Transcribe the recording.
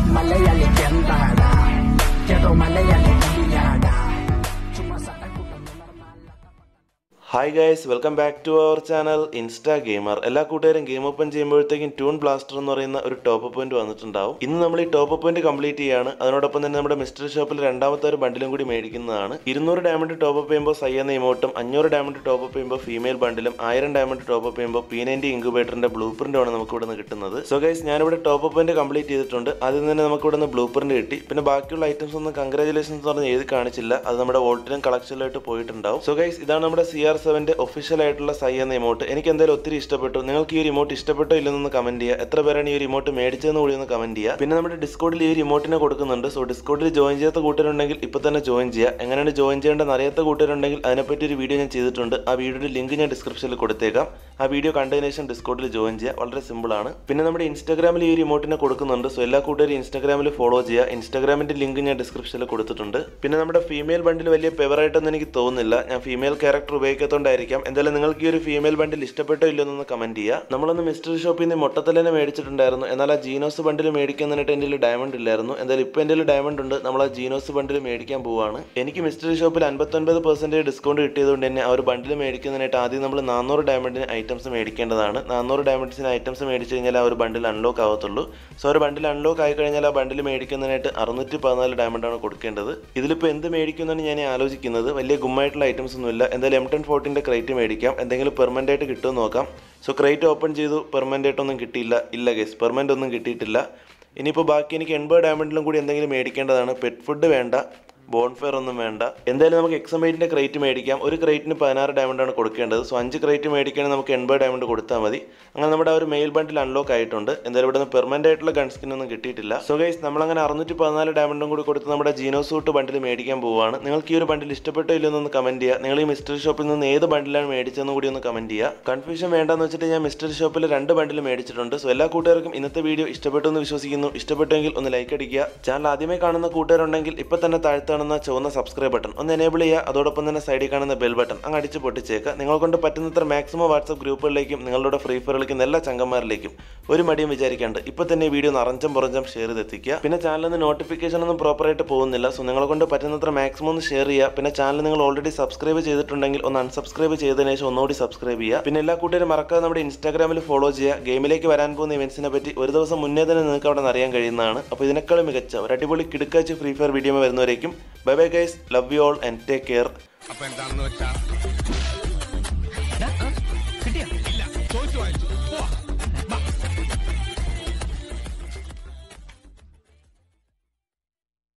മലയാളിക്ക് എന്താടാ ഏതോ മലയാളി കവിയാടാ ചുമ്മാ സട്ടം കൂട്ടുന്നു hi guys welcome back to our channel Insta Gamer എല്ലാ കൂട്ടുകാരും ഗെയിം ഓപ്പൺ ചെയ്യുമ്പോഴത്തേക്കും ട്യൂൺ ബ്ലാസ്റ്റർ എന്ന് പറയുന്ന ഒരു ടോപ്പ് പോയിന്റ് വന്നിട്ടുണ്ടാവും ഇന്ന് നമ്മൾ ഈ ടോപ്പ് പോയിന്റ് കംപ്ലീറ്റ് ചെയ്യാണ് അതിനോടൊപ്പം തന്നെ നമ്മുടെ മിസ്റ്റർ ഷോപ്പിൽ രണ്ടാമത്തെ ഒരു ബണ്ടിലും കൂടി മേടിക്കുന്നതാണ് ഇരുന്നൂറ് ഡയമണ്ട് ടോപ്പ് അപ്പ് ചെയ്യുമ്പോൾ സൈ എന്ന ഇമോട്ടും അഞ്ഞൂറ് ഡയമണ്ട് ടോപ്പ് അപ്പ് ചെയ്യുമ്പോൾ ഫീമെയിൽ ബണ്ടിലും ആയിരം ഡയമണ്ട് ടോപ്പ് അപ്പ് ചെയ്യുമ്പോൾ പി നയൻറ്റി ഇൻക്യുബേറ്ററിന്റെ ബ്ലൂ പ്രിന്റാണ് നമുക്ക് ഇവിടെ നിന്ന് കിട്ടുന്നത് സോ ഗൈസ് ഞാനിവിടെ ടോപ്പ് പോയിന്റ് കംപ്ലീറ്റ് ചെയ്തിട്ടുണ്ട് ആദ്യം തന്നെ നമുക്ക് ഇവിടെ നിന്ന് ബ്ലൂ പ്രിന്റ് കിട്ടി പിന്നെ ബാക്കിയുള്ള ഐറ്റംസ് ഒന്നും കൺഗ്രാചുലേഷൻസ് പറഞ്ഞ് എഴുതി കാണിച്ചില്ല അത് നമ്മുടെ വോൾട്ടിനും കളക്ഷനിലായിട്ട് പോയിട്ടുണ്ടാവും സോ ഗൈസ് ഇതാണ് നമ്മുടെ സി ആർ സെവന്റെ ഒഫീഷ്യൽ ആയിട്ടുള്ള സൈ എന്ന ഇമോട്ട് എനിക്ക് എന്തായാലും ഒത്തിരി ഇഷ്ടപ്പെട്ടു നിങ്ങൾക്ക് ഈ ഒരു ഇമോട്ട് ഇഷ്ടപ്പെട്ടോ ഇല്ലെന്നൊന്ന് കമന്റ് ചെയ്യുക എത്ര പേരാണ് ഈ ഒരു ഇമോട്ട് മേടിച്ചതെന്ന് കൂടി ഒന്ന് കമന്റ് ചെയ്യുക പിന്നെ നമ്മുടെ ഡിസ്കോഡിൽ ഈ ഒരു ഇമോട്ടിനെ കൊടുക്കുന്നുണ്ട് സോ ഡിസ്കോഡിൽ ജോയിൻ ചെയ്യാത്ത കൂട്ടരുണ്ടെങ്കിൽ ഇപ്പൊ തന്നെ ജോയിൻ ചെയ്യുക എങ്ങനെയാണ് ജോയിൻ ചെയ്യേണ്ടതെന്ന് അറിയാത്ത കൂട്ടരുണ്ടെങ്കിൽ അതിനെപ്പറ്റി ഒരു വീഡിയോ ഞാൻ ചെയ്തിട്ടുണ്ട് ആ വീഡിയോയുടെ ലിങ്ക് ഞാൻ ഡിസ്ക്രിപ്ഷനിൽ കൊടുത്തേക്കാം ആ വീഡിയോ കണ്ടതിന് ശേഷം ഡിസ്കോഡിൽ ജോയിൻ ചെയ്യുക വളരെ സിമ്പിൾ ആണ് പിന്നെ നമ്മുടെ ഇൻസ്റ്റാഗ്രാമിൽ ഈ ഒരു ഇമോട്ടിനെ കൊടുക്കുന്നുണ്ട് സോ എല്ലാ കൂട്ടുകാരും ഇൻസ്റ്റാഗ്രാമിൽ ഫോളോ ചെയ്യുക ഇൻസ്റ്റാഗ്രാമിന്റെ ലിങ്ക് ഞാൻ ഡിസ്ക്രിപ്ഷനിൽ കൊടുത്തിട്ടുണ്ട് പിന്നെ നമ്മുടെ ഫീമെയിൽ ബണ്ടിൽ വലിയ ഫേവറായിട്ടൊന്നും എനിക്ക് തോന്നുന്നില്ല ഞാൻ ഫീമെയിൽ ക്യാരക്ടർ ഉപയോഗിക്കാത്തതുകൊണ്ടായിരിക്കാം എന്തായാലും നിങ്ങൾക്ക് ഈ ഒരു ഫീമെയിൽ ബണ്ടിൽ ഇഷ്ടപ്പെട്ടോ ഇല്ലെന്നൊന്ന് കമന്റ് ചെയ്യുക നമ്മളൊന്ന് മിസ്റ്റർ ഷോപ്പിൽ നിന്ന് മൊട്ടത്തലേനെ മേടിച്ചിട്ടുണ്ടായിരുന്നു എന്നാൽ ആ ജീനോസ് ബണ്ടിൽ മേടിക്കുന്നതിനായിട്ട് എൻ്റെ കയ്യിൽ ഡയമണ്ട് ഇല്ലായിരുന്നു എന്തായാലും ഇപ്പോൾ എൻ്റെ കയ്യിൽ ഡയമണ്ട് ഉണ്ട് നമ്മൾ ആ ജീനോസ് ബണ്ടിൽ മേടിക്കാൻ പോവാണ് എനിക്ക് മിസ്റ്റർ ഷോപ്പിൽ അൻപത്തൊൻപത് പെർസെൻറ്റേജ് ഡിസ്കൗണ്ട് കിട്ടിയതുകൊണ്ട് തന്നെ ആ ഒരു ബണ്ടിൽ മേടിക്കുന്നതിനായിട്ട് ആദ്യം നമ്മൾ നാനൂറ് ഡയമണ്ടിന് ഐറ്റംസ് മേടിക്കേണ്ടതാണ് നാനൂറ് ഡയമണ്ട്സിന് ഐറ്റംസ് മേടിച്ച് കഴിഞ്ഞാൽ ആ ഒരു ബണ്ടിൽ അൺലോക്ക് ആവത്തുള്ളൂ സോ ഒരു ബണ്ടിൽ അൺലോക്ക് ആയി കഴിഞ്ഞാൽ ആ ബണ്ടിൽ മേടിക്കുന്നതിനായിട്ട് അറുന്നൂറ്റി പതിനാല് ഡയമണ്ടാണ് കൊടുക്കേണ്ടത് ഇതിലിപ്പോൾ എന്ത് മേടിക്കുമെന്നാണ് ഞാൻ ആലോചിക്കുന്നത് വലിയ ഗുമ്മായിട്ടുള്ള ഐറ്റംസ് ഒന്നുമില്ല എന്തായാലും എം ടെൻ ഫോർട്ടിൻ്റെ ക്രേറ്റ് മേടിക്കാം എന്തെങ്കിലും പെർമനൻ്റ് ആയിട്ട് കിട്ടുമെന്ന് നോക്കാം സോ ക്രേറ്റ് ഓപ്പൺ ചെയ്തു പെർമനൻ്റ് ആയിട്ടൊന്നും കിട്ടിയില്ല ഇല്ല ഗേസ് പെർമനൻ്റ് ഒന്നും കിട്ടിയിട്ടില്ല ഇനിയിപ്പോൾ ബാക്കി എനിക്ക് എൺപത് ഡയമണ്ടിലും കൂടി എന്തെങ്കിലും മേടിക്കേണ്ടതാണ് പെറ്റ് ഫുഡ് വേണ്ട ബോൺഫെയർ ഒന്നും വേണ്ട എന്തായാലും നമുക്ക് എക്സമേറ്റിന്റെ ക്രേറ്റ് മേടിക്കാം ഒരു ക്രേറ്റിന് പതിനാറ് ഡയമണ്ട് ആണ് കൊടുക്കേണ്ടത് സോ അഞ്ച് ക്രേറ്റ് മേടിക്കുകയാണെങ്കിൽ നമുക്ക് എൺപത് ഡയമണ്ട് കൊടുത്താൽ മതി അങ്ങനെ നമ്മുടെ ആ ഒരു മെയിൽ ബണ്ടിൽ അൺലോക്ക് ആയിട്ടുണ്ട് എന്തായാലും ഇവിടെ നിന്ന് പെർമനന്റ് ആയിട്ടുള്ള ഗൺ സ്കിൻ ഒന്നും കിട്ടിയിട്ടില്ല സോ ഗൈസ് നമ്മളങ്ങനെ അറുന്നൂറ്റി പതിനാല് ഡയമണ്ടും കൂടി കൊടുത്ത് നമ്മുടെ ജീനോ സൂട്ട് ബണ്ടിൽ മേടിക്കാൻ പോവുകയാണ് നിങ്ങൾക്ക് ഈ ഒരു ബണ്ടിൽ ഇഷ്ടപ്പെട്ടോ ഇല്ലെന്ന് ഒന്ന് കമന്റ് ചെയ്യുക നിങ്ങൾ ഈ മിസ്റ്റർ ഷോപ്പിൽ നിന്ന് ഏത് ബണ്ടിലാണ് മേടിച്ചതെന്ന് കൂടി ഒന്ന് കമന്റ് ചെയ്യുക കൺഫ്യൂഷൻ വേണ്ടെന്ന് വെച്ചിട്ട് ഞാൻ മിസ്റ്റർ ഷോപ്പിൽ രണ്ട് ബണ്ടിൽ മേടിച്ചിട്ടുണ്ട് സോ എല്ലാ കൂട്ടുകാർക്കും ഇന്നത്തെ വീഡിയോ ഇഷ്ടപ്പെട്ടു എന്ന് വിശ്വസിക്കുന്നു ഇഷ്ടപ്പെട്ടെങ്കിൽ ഒന്ന് ലൈക്ക് അടിക്കുക ചാനൽ ആദ്യമായി കാണുന്ന കൂട്ടുകാരുണ്ടെങ്കിൽ ഇപ്പൊ തന്നെ താഴ്ത്ത് കാണുന്ന ചുവന്ന സബ്സ്ക്രൈബ് ബട്ടൺ ഒന്ന് എനേബിൾ ചെയ്യുക അതോടൊപ്പം തന്നെ സൈഡിൽ കാണുന്ന ബെൽ ബട്ടൺ അങ്ങ് അടിച്ച് പൊട്ടിച്ചേക്കുക നിങ്ങൾ കൊണ്ട് പറ്റുന്നത്ര മാക്സിമം വാട്സപ്പ് ഗ്രൂപ്പുകളിലേക്കും നിങ്ങളുടെ ഫ്രീ ഫയർ കളിക്കുന്ന എല്ലാ ചങ്കന്മാരിലേക്കും ഒരു മടിയും വിചാരിക്കാണ്ട് ഇപ്പൊ തന്നെ ഈ വീഡിയോ നിറഞ്ചം പുറഞ്ചം ഷെയർ ചെയ്തെത്തിക്കുക പിന്നെ ചാനലിൽ നിന്ന് നോട്ടിഫിക്കേഷൻ ഒന്നും പ്രോപ്പറായിട്ട് പോകുന്നില്ല സോ നിങ്ങളെ കൊണ്ട് പറ്റുന്നത്ര മാക്സിമം ഒന്ന് ഷെയർ ചെയ്യുക പിന്നെ ചാനൽ നിങ്ങൾ ഓൾറെഡി സബ്സ്ക്രൈബ് ചെയ്തിട്ടുണ്ടെങ്കിൽ ഒന്ന് അൺസബ്സ്ക്രൈബ് ചെയ്തതിനു ശേഷം ഒന്നുകൂടി സബ്സ്ക്രൈബ് ചെയ്യുക പിന്നെ എല്ലാ കൂട്ടുകാരും മറക്കാതെ നമ്മുടെ ഇൻസ്റ്റാഗ്രാമിൽ ഫോളോ ചെയ്യുക ഗെയിമിലേക്ക് വരാൻ പോകുന്ന ഇവന്റ്സിനെ പറ്റി ഒരു ദിവസം മുന്നേ തന്നെ നിങ്ങൾക്ക് അവിടെ നിന്ന് അറിയാൻ കഴിയുന്നതാണ് അപ്പോൾ ഇതിനേക്കാളും മികച്ച ഒരു അടിപൊളി കിടുക്കാച്ച് ഫ്രീ ഫയർ വീഡിയോ വരുന്നവരേക്കും bye bye guys love you all and take care അപ്പൊ എന്താണെന്ന് വെച്ചാ